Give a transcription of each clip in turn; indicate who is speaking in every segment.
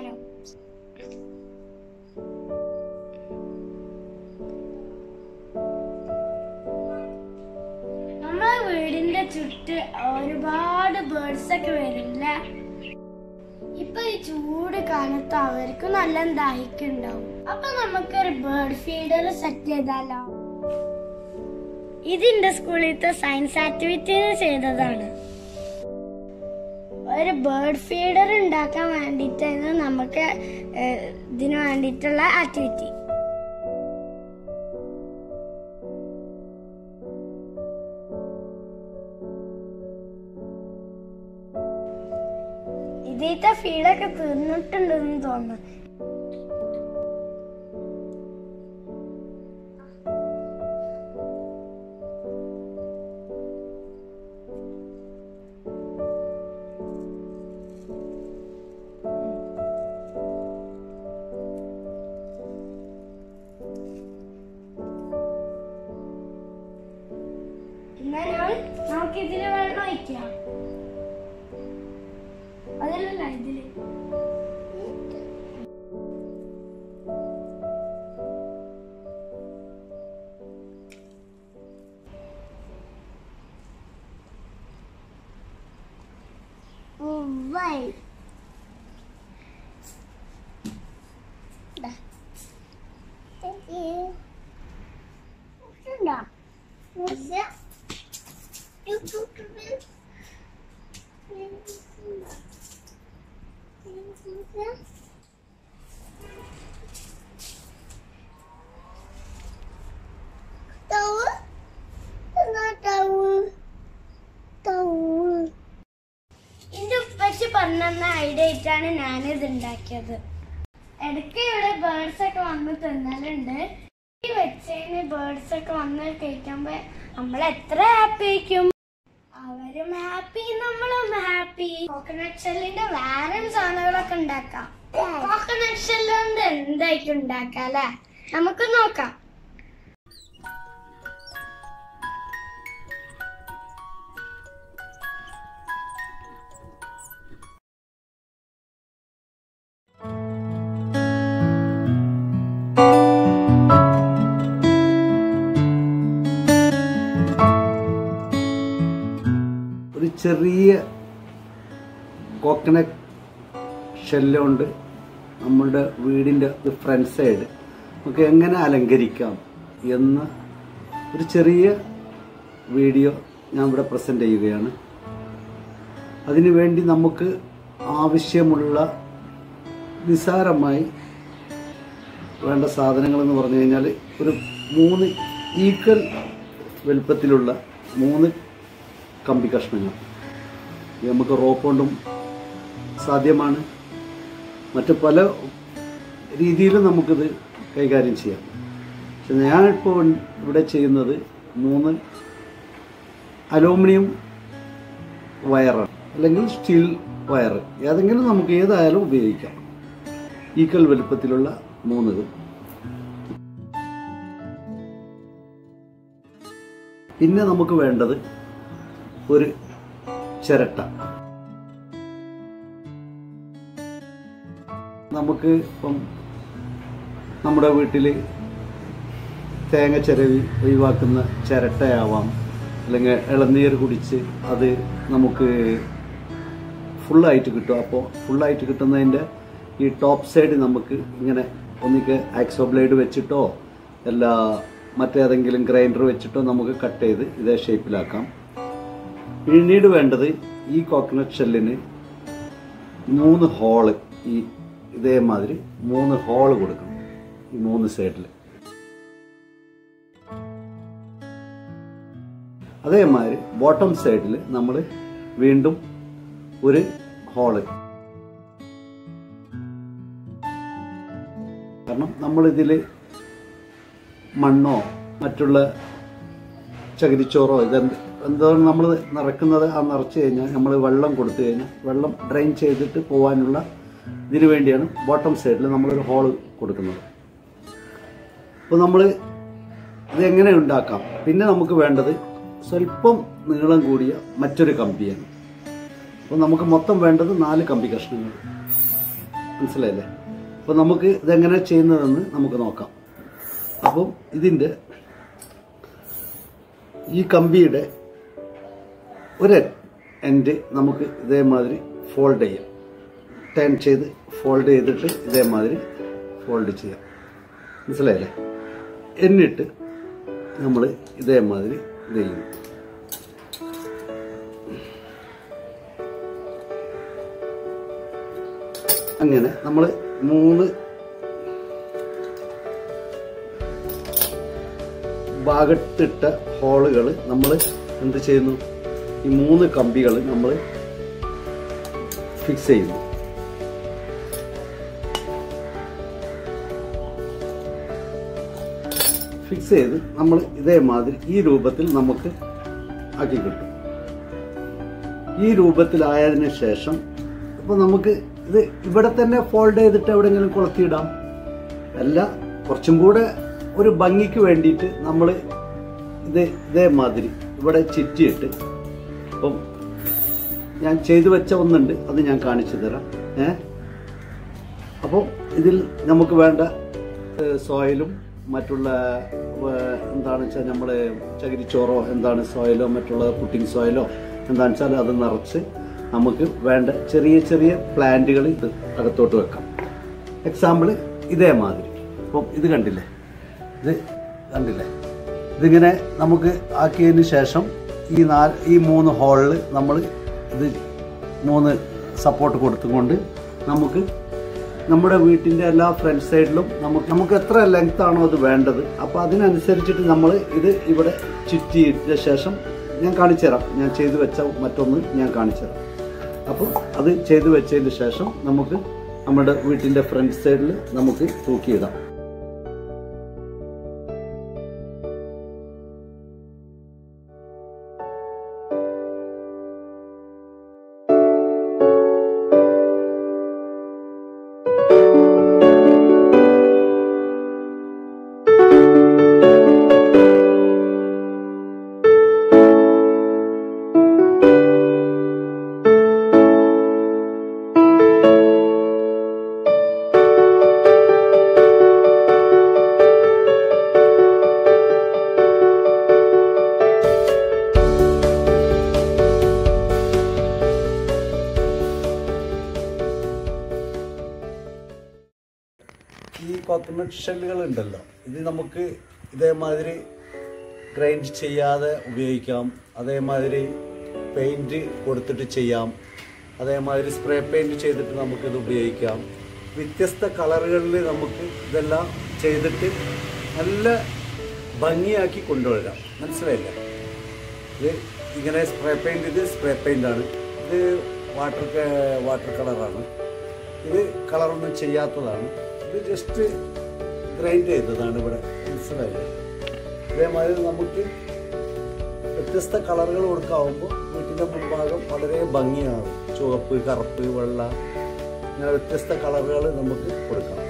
Speaker 1: കാണിക്കാം നമ്മളെ വീടിന്റെ ചുറ്റ് ഒരുപാട് ബേർഡ്സ് ഒക്കെ വരില്ല ഇപ്പൊ ഈ ചൂട് കാലത്ത് അവർക്ക് നല്ല ദാഹിക്കുണ്ടാവും അപ്പൊ നമുക്കൊരു ബേർഡ് ഫീഡർ സെറ്റ് ചെയ്താലോ ഇതിന്റെ സ്കൂളിലത്തെ സയൻസ് ആക്ടിവിറ്റിന് ചെയ്തതാണ് ഒരു ബേർഡ് ഫീഡർ ഉണ്ടാക്കാൻ വേണ്ടിയിട്ടായിരുന്നു നമുക്ക് ഏഹ്, ഇതിന് വേണ്ടിയിട്ടുള്ള ആക്ടിവിറ്റി ഇതിത്തെ ഫീഡൊക്കെ തീർന്നിട്ടുണ്ടെന്ന് തോന്നുന്നു എന്നാൽ നമുക്ക് ഇതില് വെള്ളം ഒഴിക്കാം അതിലല്ല ഇതില് Right. Thank you. Sudah. Bisa. Cukup dulu. Tahu? Enggak tahu. Tahu. എന്റെ ഉപ്പച്ചി പറഞ്ഞ ഐഡിയ ആയിട്ടാണ് ഞാനിത് ഉണ്ടാക്കിയത് ഇടയ്ക്ക് ഇവിടെ ബേർഡ്സ് ഒക്കെ വന്ന് തിന്നലുണ്ട് ഈ വെച്ചതിന് ബേർഡ്സ് ഒക്കെ വന്ന് കഴിക്കുമ്പോ നമ്മൾ എത്ര ഹാപ്പി ആയിരിക്കും അവരും ഹാപ്പി നമ്മളും ഹാപ്പി കോക്കനട്ട് ഷെല്ലിന്റെ വേറെ സാധനങ്ങളൊക്കെ ഉണ്ടാക്കാം കോക്കനട്ട് ഷെല്ല് കൊണ്ട് എന്തായിരിക്കും ഉണ്ടാക്കാം അല്ലെ നമുക്ക് നോക്കാം
Speaker 2: ഒരു ചെറിയ കോക്കനട്ട് ഷെല്ല് കൊണ്ട് നമ്മുടെ വീടിൻ്റെ ഫ്രണ്ട് സൈഡ് നമുക്ക് എങ്ങനെ അലങ്കരിക്കാം എന്ന ഒരു ചെറിയ വീഡിയോ ഞാൻ ഇവിടെ പ്രസൻറ്റ് ചെയ്യുകയാണ് അതിനു വേണ്ടി നമുക്ക് ആവശ്യമുള്ള നിസാരമായി വേണ്ട സാധനങ്ങൾ എന്ന് പറഞ്ഞു കഴിഞ്ഞാൽ ഒരു മൂന്ന് ഈക്വൽ വലുപ്പത്തിലുള്ള മൂന്ന് കമ്പി കഷ്ണങ്ങൾ ഇത് നമുക്ക് റോപ്പ് കൊണ്ടും സാധ്യമാണ് മറ്റു പല രീതിയിലും നമുക്കിത് കൈകാര്യം ചെയ്യാം പക്ഷെ ഞാനിപ്പോൾ ഇവിടെ ചെയ്യുന്നത് മൂന്ന് അലൂമിനിയം വയറാണ് അല്ലെങ്കിൽ സ്റ്റീൽ വയർ ഏതെങ്കിലും നമുക്ക് ഏതായാലും ഉപയോഗിക്കാം ഈക്വൽ വലുപ്പത്തിലുള്ള മൂന്ന് ഇത് പിന്നെ നമുക്ക് വേണ്ടത് ഒരു ചിരട്ട നമുക്ക് ഇപ്പം നമ്മുടെ വീട്ടിൽ തേങ്ങ ചിരവി ഒഴിവാക്കുന്ന ചിരട്ടയാവാം അല്ലെങ്കിൽ ഇളനീർ കുടിച്ച് അത് നമുക്ക് ഫുള്ളായിട്ട് കിട്ടും അപ്പോൾ ഫുള്ളായിട്ട് കിട്ടുന്നതിൻ്റെ ഈ ടോപ്പ് സൈഡ് നമുക്ക് ഇങ്ങനെ ഒന്നിക്ക് ആക്സോ ബ്ലേഡ് വെച്ചിട്ടോ അല്ല മറ്റേതെങ്കിലും ഗ്രൈൻഡർ വെച്ചിട്ടോ നമുക്ക് കട്ട് ചെയ്ത് ഇതേ ഷേപ്പിലാക്കാം പിന്നീട് വേണ്ടത് ഈ കോക്കനട്ട് ഷെല്ലിന് മൂന്ന് ഹോള് ഈ ഇതേമാതിരി മൂന്ന് ഹോള് കൊടുക്കണം ഈ മൂന്ന് സൈഡിൽ അതേമാതിരി ബോട്ടം സൈഡിൽ നമ്മൾ വീണ്ടും ഒരു ഹോള് കാരണം നമ്മളിതിൽ മണ്ണോ മറ്റുള്ള ചകിരിച്ചോറോ ഇതെന്ത് എന്തോ നമ്മൾ നിറക്കുന്നത് ആ നിറച്ച് കഴിഞ്ഞാൽ നമ്മൾ വെള്ളം കൊടുത്തു കഴിഞ്ഞാൽ വെള്ളം ഡ്രെയിൻ ചെയ്തിട്ട് പോകാനുള്ള ഇതിനു വേണ്ടിയാണ് ബോട്ടം സൈഡിൽ നമ്മളൊരു ഹോള് കൊടുക്കുന്നത് അപ്പോൾ നമ്മൾ ഇത് എങ്ങനെ ഉണ്ടാക്കാം പിന്നെ നമുക്ക് വേണ്ടത് സ്വല്പം നീളം കൂടിയ മറ്റൊരു കമ്പിയാണ് അപ്പോൾ നമുക്ക് മൊത്തം വേണ്ടത് നാല് കമ്പി കഷ്ണങ്ങൾ മനസ്സിലായില്ലേ അപ്പോൾ നമുക്ക് ഇതെങ്ങനെ ചെയ്യുന്നതെന്ന് നമുക്ക് നോക്കാം അപ്പം ഇതിൻ്റെ ഈ കമ്പിയുടെ ഒരു എൻഡ് നമുക്ക് ഇതേമാതിരി ഫോൾഡ് ചെയ്യാം ടേൺ ചെയ്ത് ഫോൾഡ് ചെയ്തിട്ട് ഇതേമാതിരി ഫോൾഡ് ചെയ്യാം മനസ്സിലായില്ലേ എന്നിട്ട് നമ്മൾ ഇതേമാതിരി ഇത് ചെയ്യും അങ്ങനെ നമ്മൾ മൂന്ന് ഭാഗത്തിട്ട ഹോളുകൾ നമ്മൾ എന്ത് ചെയ്യുന്നു ഈ മൂന്ന് കമ്പികൾ നമ്മൾ ഫിക്സ് ചെയ്യുന്നു ഫിക്സ് ചെയ്ത് നമ്മൾ ഇതേമാതിരി ഈ രൂപത്തിൽ നമുക്ക് ആക്കി കിട്ടും ഈ രൂപത്തിലായതിനു ശേഷം ഇപ്പൊ നമുക്ക് ഇത് ഇവിടെ തന്നെ ഫോൾഡ് ചെയ്തിട്ട് എവിടെയെങ്കിലും കൊളുത്തിയിടാം അല്ല കുറച്ചും കൂടെ ഒരു ഭംഗിക്ക് വേണ്ടിയിട്ട് നമ്മൾ ഇത് ഇതേമാതിരി ഇവിടെ ചുറ്റിയിട്ട് ഇപ്പം ഞാൻ ചെയ്തു വെച്ച ഒന്നുണ്ട് അത് ഞാൻ കാണിച്ചു തരാം ഏ അപ്പം ഇതിൽ നമുക്ക് വേണ്ട സോയിലും മറ്റുള്ള ഏഹ്, എന്താണെന്ന് വെച്ചാൽ നമ്മൾ ചകിരിച്ചോറോ എന്താണ് സോയിലോ മറ്റുള്ള പുട്ടിംഗ് സോയിലോ എന്താണെന്ന് വെച്ചാൽ അത് നിറച്ച് നമുക്ക് വേണ്ട ചെറിയ ചെറിയ പ്ലാന്റുകൾ ഇത് അകത്തോട്ട് വെക്കാം എക്സാമ്പിൾ ഇതേമാതിരി അപ്പം ഇത് കണ്ടില്ലേ ഇത് കണ്ടില്ലേ ഇതിങ്ങനെ നമുക്ക് ആക്കിയതിന് ശേഷം ഈ നാല് ഈ മൂന്ന് ഹോളിൽ നമ്മൾ ഇത് മൂന്ന് സപ്പോർട്ട് കൊടുത്തുകൊണ്ട് നമുക്ക് നമ്മുടെ വീട്ടിൻ്റെ എല്ലാ ഫ്രണ്ട് സൈഡിലും നമുക്ക് നമുക്ക് എത്ര ലെങ്ത് ആണോ അത് വേണ്ടത് അപ്പോൾ അതിനനുസരിച്ചിട്ട് നമ്മൾ ഇത് ഇവിടെ ചുറ്റിയിട്ട ശേഷം ഞാൻ കാണിച്ചു തരാം ഞാൻ ചെയ്തു വെച്ച മറ്റൊന്ന് ഞാൻ കാണിച്ചു തരാം അപ്പോൾ അത് ചെയ്തു വെച്ചതിന് ശേഷം നമുക്ക് നമ്മുടെ വീട്ടിൻ്റെ ഫ്രണ്ട് സൈഡിൽ നമുക്ക് തൂക്കിയിടാം ഈ കോക്കനട്ട് ഷെല്ലുകൾ ഉണ്ടല്ലോ ഇത് നമുക്ക് ഇതേമാതിരി ഗ്രൈൻഡ് ചെയ്യാതെ ഉപയോഗിക്കാം അതേമാതിരി പെയിൻറ് കൊടുത്തിട്ട് ചെയ്യാം അതേമാതിരി സ്പ്രേ പെയിൻറ് ചെയ്തിട്ട് നമുക്കിത് ഉപയോഗിക്കാം വ്യത്യസ്ത കളറുകളിൽ നമുക്ക് ഇതെല്ലാം ചെയ്തിട്ട് നല്ല ഭംഗിയാക്കി കൊണ്ടുവരാം മനസ്സിലായില്ല ഇത് ഇങ്ങനെ സ്പ്രേ പെയിൻറ് ഇത് സ്പ്രേ പെയിൻ്റ് ആണ് ഇത് വാട്ടർ വാട്ടർ കളറാണ് ഇത് കളറൊന്നും ചെയ്യാത്തതാണ് ഇത് ജസ്റ്റ് ഗ്രൈൻഡ് ചെയ്തതാണ് ഇവിടെ മനസ്സിലായില്ലേ ഇതേമാതിരി നമുക്ക് വ്യത്യസ്ത കളറുകൾ കൊടുക്കാവുമ്പോൾ വീട്ടിൻ്റെ മുൻഭാഗം വളരെ ഭംഗിയാകും ചുവപ്പ് കറുപ്പ് വെള്ള ഇങ്ങനെ വ്യത്യസ്ത കളറുകൾ നമുക്ക് കൊടുക്കാം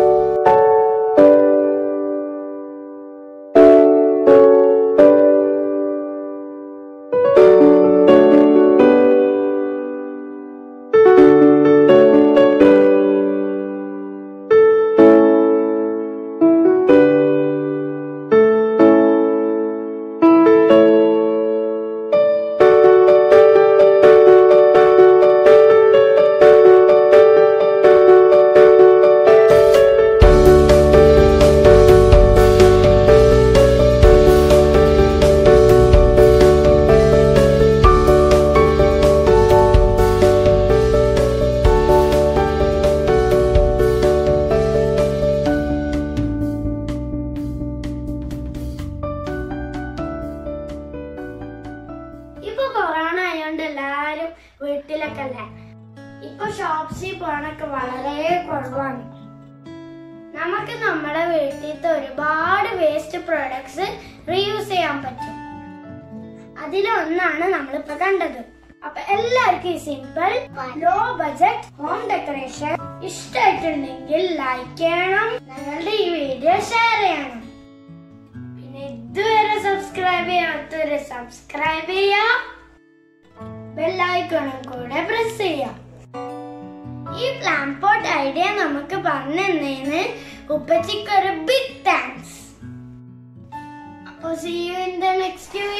Speaker 1: ഇപ്പൊ കൊറോണ ആയതുകൊണ്ട് എല്ലാരും വീട്ടിലൊക്കെ അല്ലേ ഇപ്പൊ ഷോപ്സിൽ പോകാനൊക്കെ വളരെ കുറവാണ് നമുക്ക് നമ്മുടെ വീട്ടിലത്തെ ഒരുപാട് വേസ്റ്റ് പ്രോഡക്ട്സ് റീയൂസ് ചെയ്യാൻ പറ്റും അതിലൊന്നാണ് നമ്മളിപ്പോ കണ്ടത് അപ്പൊ എല്ലാവർക്കും ഈ simple low budget home decoration ഇഷ്ടമായിട്ടുണ്ടെങ്കിൽ ലൈക്ക് ചെയ്യണം ഞങ്ങളുടെ ഈ വീഡിയോ ഷെയർ ചെയ്യണം പിന്നെ ഇതുവരെ സബ്സ്ക്രൈബ് ചെയ്യാത്തവര് സബ്സ്ക്രൈബ് ചെയ്യാം ബെല്ലൈക്കണും കൂടെ പ്രസ് ചെയ്യാം ഈ പ്ലാൻ പോട്ട് ഐഡിയ നമുക്ക് പറഞ്ഞു തന്നതിന് ഉപ്പച്ചിക്ക് ഒരു ബിഗ് താങ്ക്സ് അപ്പോൾ see you in the next